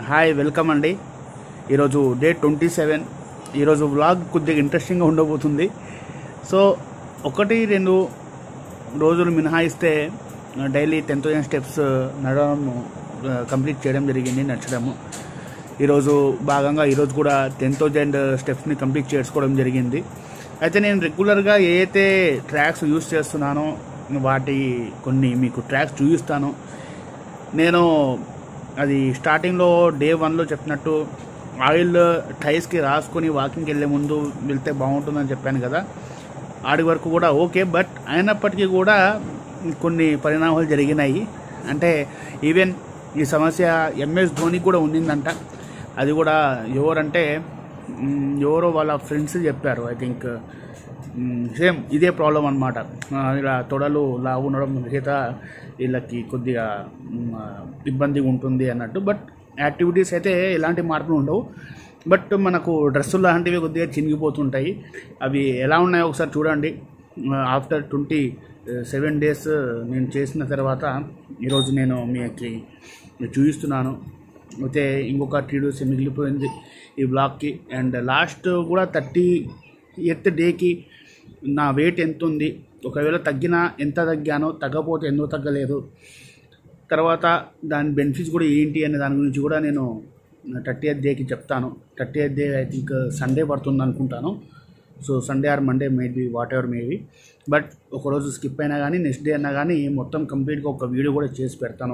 hi welcome అండి ఈరోజు day twenty seven ఈరోజు వ్లాగ్ కొద్దిగా ఇంట్రెస్టింగ్గా ఉండబోతుంది సో ఒకటి రెండు రోజులు మినహాయిస్తే డైలీ టెన్ థౌసండ్ స్టెప్స్ నడవడం కంప్లీట్ చేయడం జరిగింది నచ్చడము ఈరోజు భాగంగా ఈరోజు కూడా టెన్ థౌజండ్ స్టెప్స్ని కంప్లీట్ చేసుకోవడం జరిగింది అయితే నేను రెగ్యులర్గా ఏ అయితే ట్రాక్స్ యూస్ చేస్తున్నానో వాటి కొన్ని మీకు ట్రాక్స్ చూపిస్తాను నేను అది స్టార్టింగ్లో డే వన్లో చెప్పినట్టు ఆయిల్ టైర్స్కి రాసుకొని వాకింగ్కి వెళ్ళే ముందు వెళ్తే బాగుంటుందని చెప్పాను కదా ఆడి వరకు కూడా ఓకే బట్ అయినప్పటికీ కూడా కొన్ని పరిణామాలు జరిగినాయి అంటే ఈవెన్ ఈ సమస్య ఎంఎస్ ధోని కూడా ఉండిందంట అది కూడా ఎవరంటే మ్, ఎవరో వాళ్ళ ఫ్రెండ్స్ చెప్పారు ఐ థింక్ సేమ్ ఇదే ప్రాబ్లం అనమాట ఇలా తొడలు లావు ఉండడం చేత వీళ్ళకి కొద్దిగా మ్, ఇబ్బందిగా ఉంటుంది అన్నట్టు బట్ యాక్టివిటీస్ అయితే ఎలాంటి మార్పులు ఉండవు బట్ మనకు డ్రెస్సులు లాంటివి కొద్దిగా చినిగిపోతుంటాయి అవి ఎలా ఉన్నాయో ఒకసారి చూడండి ఆఫ్టర్ ట్వంటీ సెవెన్ డేస్ నేను చేసిన తర్వాత ఈరోజు నేను మీకు చూపిస్తున్నాను అయితే ఇంకొక త్రీ డేస్ మిగిలిపోయింది ఈ బ్లాక్కి అండ్ లాస్ట్ కూడా థర్టీ ఎయిత్ డేకి నా వెయిట్ ఎంత ఉంది ఒకవేళ తగ్గినా ఎంత తగ్గానో తగ్గపోతే ఎందుకు తగ్గలేదు తర్వాత దాని బెనిఫిట్స్ కూడా ఏంటి అనే దాని గురించి కూడా నేను థర్టీ ఎయిత్ డేకి చెప్తాను thirty eighth day I think Sunday పడుతుంది అనుకుంటాను so Sunday or Monday maybe whatever maybe but ఒకరోజు స్కిప్ అయినా కానీ నెక్స్ట్ డే అయినా కానీ మొత్తం కంప్లీట్గా ఒక వీడియో కూడా చేసి పెడతాను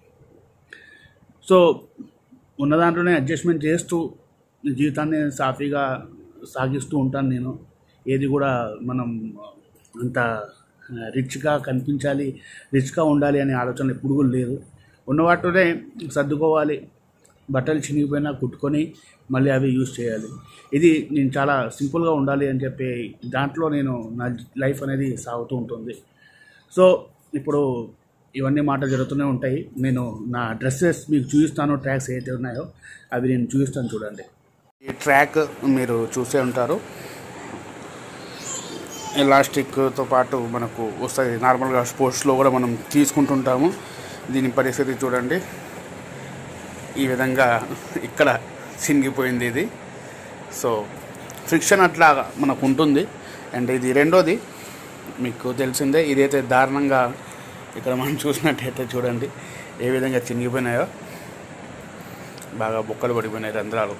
సో ఉన్న దాంట్లోనే అడ్జస్ట్మెంట్ చేస్తూ జీవితాన్ని సాఫీగా సాగిస్తూ ఉంటాను నేను ఏది కూడా మనం అంత రిచ్గా కనిపించాలి రిచ్గా ఉండాలి అనే ఆలోచన ఎప్పుడు కూడా లేదు ఉన్న వాటిలోనే సర్దుకోవాలి బట్టలు చినిగిపోయినా కుట్టుకొని మళ్ళీ అవి యూజ్ చేయాలి ఇది నేను చాలా సింపుల్గా ఉండాలి అని చెప్పి దాంట్లో నేను నా లైఫ్ అనేది సాగుతూ ఉంటుంది సో ఇప్పుడు ఇవన్నీ మాటలు జరుగుతూనే ఉంటాయి నేను నా డ్రెస్సెస్ మీకు చూపిస్తాను ట్రాక్స్ ఏదైతే ఉన్నాయో అవి నేను చూపిస్తాను చూడండి ఈ ట్రాక్ మీరు చూసే ఉంటారు ఎలాస్టిక్తో పాటు మనకు వస్తుంది నార్మల్గా స్పోర్ట్స్లో కూడా మనం తీసుకుంటుంటాము దీని పరిస్థితి చూడండి ఈ విధంగా ఇక్కడ చినిగిపోయింది ఇది సో ఫ్రిక్షన్ అట్లా మనకు ఉంటుంది అండ్ ఇది రెండోది మీకు తెలిసిందే ఇదైతే దారుణంగా ఇక్కడ మనం చూసినట్టయితే చూడండి ఏ విధంగా చినిగిపోయినాయో బాగా బొక్కలు పడిపోయినాయి రంధ్రాలు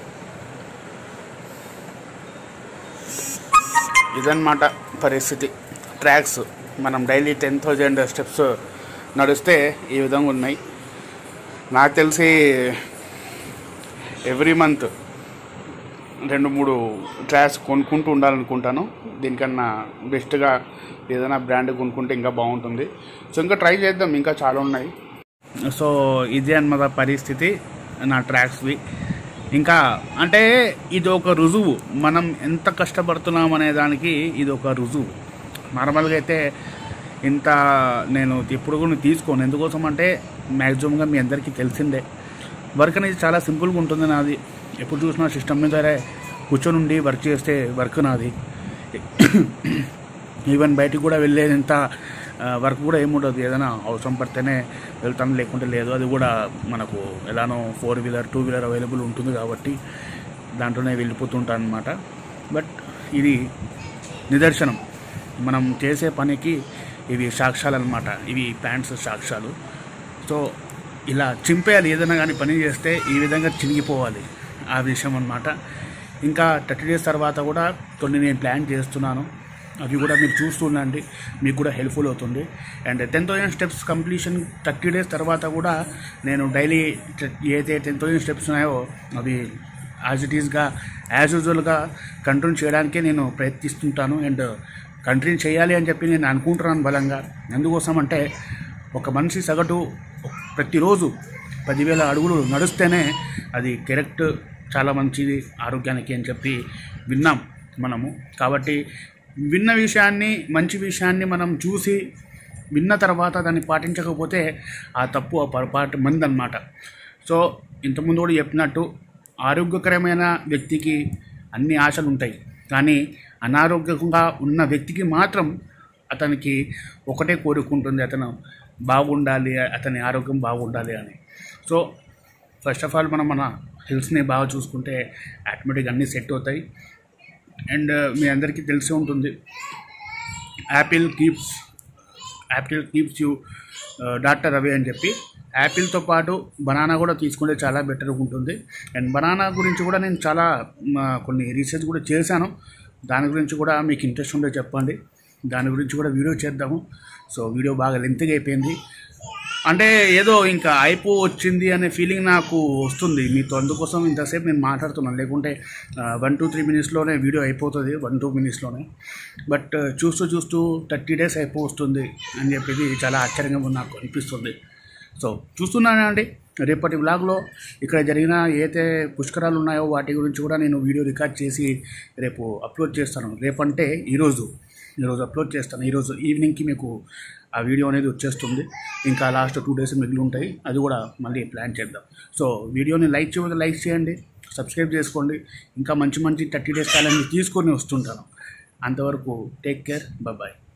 ఇదన్నమాట పరిస్థితి ట్రాక్స్ మనం డైలీ టెన్ థౌజండ్ స్టెప్స్ నడిస్తే ఈ విధంగా ఉన్నాయి నాకు తెలిసి ఎవ్రీ మంత్ రెండు మూడు ట్రాక్స్ కొనుక్కుంటూ ఉండాలనుకుంటాను దీనికన్నా బెస్ట్గా ఏదైనా బ్రాండ్ కొనుక్కుంటే ఇంకా బాగుంటుంది సో ఇంకా ట్రై చేద్దాం ఇంకా చాలా ఉన్నాయి సో ఇదే అన్నమాట పరిస్థితి నా ట్రాక్స్వి ఇంకా అంటే ఇది ఒక రుజువు మనం ఎంత కష్టపడుతున్నాం అనే దానికి ఇది ఒక రుజువు నార్మల్గా అయితే ఇంత నేను ఎప్పుడు కూడా తీసుకోను ఎందుకోసం అంటే మ్యాక్సిమంగా మీ అందరికీ తెలిసిందే వర్క్ అనేది చాలా సింపుల్గా ఉంటుంది నాది ఎప్పుడు చూసినా సిస్టమ్ మీద కూర్చొని ఉండి వర్క్ చేస్తే వర్క్ నాది ఈవెన్ బయటికి కూడా వెళ్ళేది ఎంత వర్క్ కూడా ఏముండదు ఏదైనా అవసరం పడితేనే వెళ్తాను లేకుంటే లేదు అది కూడా మనకు ఎలానో four wheeler two wheeler available ఉంటుంది కాబట్టి దాంట్లోనే వెళ్ళిపోతుంటాను అనమాట బట్ ఇది నిదర్శనం మనం చేసే పనికి ఇవి సాక్ష్యాలు అనమాట ఇవి ప్యాంట్స్ సాక్ష్యాలు సో ఇలా చింపేయాలి ఏదైనా కానీ పని చేస్తే ఈ విధంగా చినిగిపోవాలి ఆ విషయం అనమాట ఇంకా థర్టీ డేస్ తర్వాత కూడా కొన్ని నేను ప్లాన్ చేస్తున్నాను అవి కూడా మీరు చూస్తుండండి మీకు కూడా హెల్ప్ఫుల్ అవుతుంది and ten thousand steps completion thirty days తర్వాత కూడా నేను డైలీ ఏదైతే టెన్ థౌసండ్ స్టెప్స్ ఉన్నాయో అవి యాజ్ ఇట్ ఈస్గా యాజ్ యూజువల్గా కంట్రోల్ చేయడానికే నేను ప్రయత్నిస్తుంటాను అండ్ కంటిన్యూ చేయాలి అని చెప్పి నేను అనుకుంటున్నాను బలంగా ఎందుకోసం అంటే ఒక మనిషి సగటు ప్రతిరోజు పదివేల అడుగులు నడుస్తేనే అది కరెక్ట్ చాలా మంచిది ఆరోగ్యానికి అని చెప్పి విన్నాం మనము కాబట్టి విన్న విషయాన్ని మంచి విషయాన్ని మనం చూసి విన్న తర్వాత దాన్ని పాటించకపోతే ఆ తప్పు ఆ పొరపాటు మంది అనమాట సో ఇంతకుముందు కూడా చెప్పినట్టు ఆరోగ్యకరమైన వ్యక్తికి అన్ని ఆశలు ఉంటాయి కానీ అనారోగ్యంగా ఉన్న వ్యక్తికి మాత్రం అతనికి ఒకటే కోరుకుంటుంది అతను బాగుండాలి అతని ఆరోగ్యం బాగుండాలి అని సో ఫస్ట్ ఆఫ్ ఆల్ మనం మన హెల్త్ని బాగా చూసుకుంటే ఆటోమేటిక్గా అన్నీ సెట్ అవుతాయి అండ్ మీ అందరికీ తెలిసే ఉంటుంది apple keeps apple keeps you doctor away అని చెప్పి యాపిల్తో పాటు బనానా కూడా తీసుకుంటే చాలా బెటర్గా ఉంటుంది అండ్ బనానా గురించి కూడా నేను చాలా మ, కొన్ని రీసెర్చ్ కూడా చేశాను దాని గురించి కూడా మీకు ఇంట్రెస్ట్ ఉంటే చెప్పండి దాని గురించి కూడా వీడియో చేద్దాము సో వీడియో బాగా లెంత్గా అయిపోయింది అంటే ఏదో ఇంకా అయిపో వచ్చింది అనే ఫీలింగ్ నాకు వస్తుంది మీతో అందుకోసం ఇంతసేపు నేను మాట్లాడుతున్నాను లేకుంటే వన్ టూ త్రీ మినిట్స్లోనే వీడియో అయిపోతుంది వన్ టూ మినిట్స్లోనే బట్ చూస్తూ చూస్తూ థర్టీ డేస్ అయిపో వస్తుంది అని చెప్పేసి చాలా ఆశ్చర్యంగా నాకు అనిపిస్తుంది సో చూస్తున్నాను అండి రేపటి వ్లాగ్లో ఇక్కడ జరిగిన ఏదైతే పుష్కరాలు ఉన్నాయో వాటి గురించి కూడా నేను వీడియో రికార్డ్ చేసి రేపు అప్లోడ్ చేస్తాను రేపంటే ఈరోజు ఈరోజు అప్లోడ్ చేస్తాను ఈరోజు ఈవినింగ్కి మీకు ఆ వీడియో అనేది వచ్చేస్తుంది ఇంకా లాస్ట్ టూ డేస్ మిగిలి ఉంటాయి అది కూడా మళ్ళీ ప్లాన్ చేద్దాం సో వీడియోని లైక్ చేయకపోతే లైక్ చేయండి సబ్స్క్రైబ్ చేసుకోండి ఇంకా మంచి మంచి థర్టీ డేస్ కాలాన్ని తీసుకొని వస్తుంటాను అంతవరకు టేక్ కేర్ బాయ్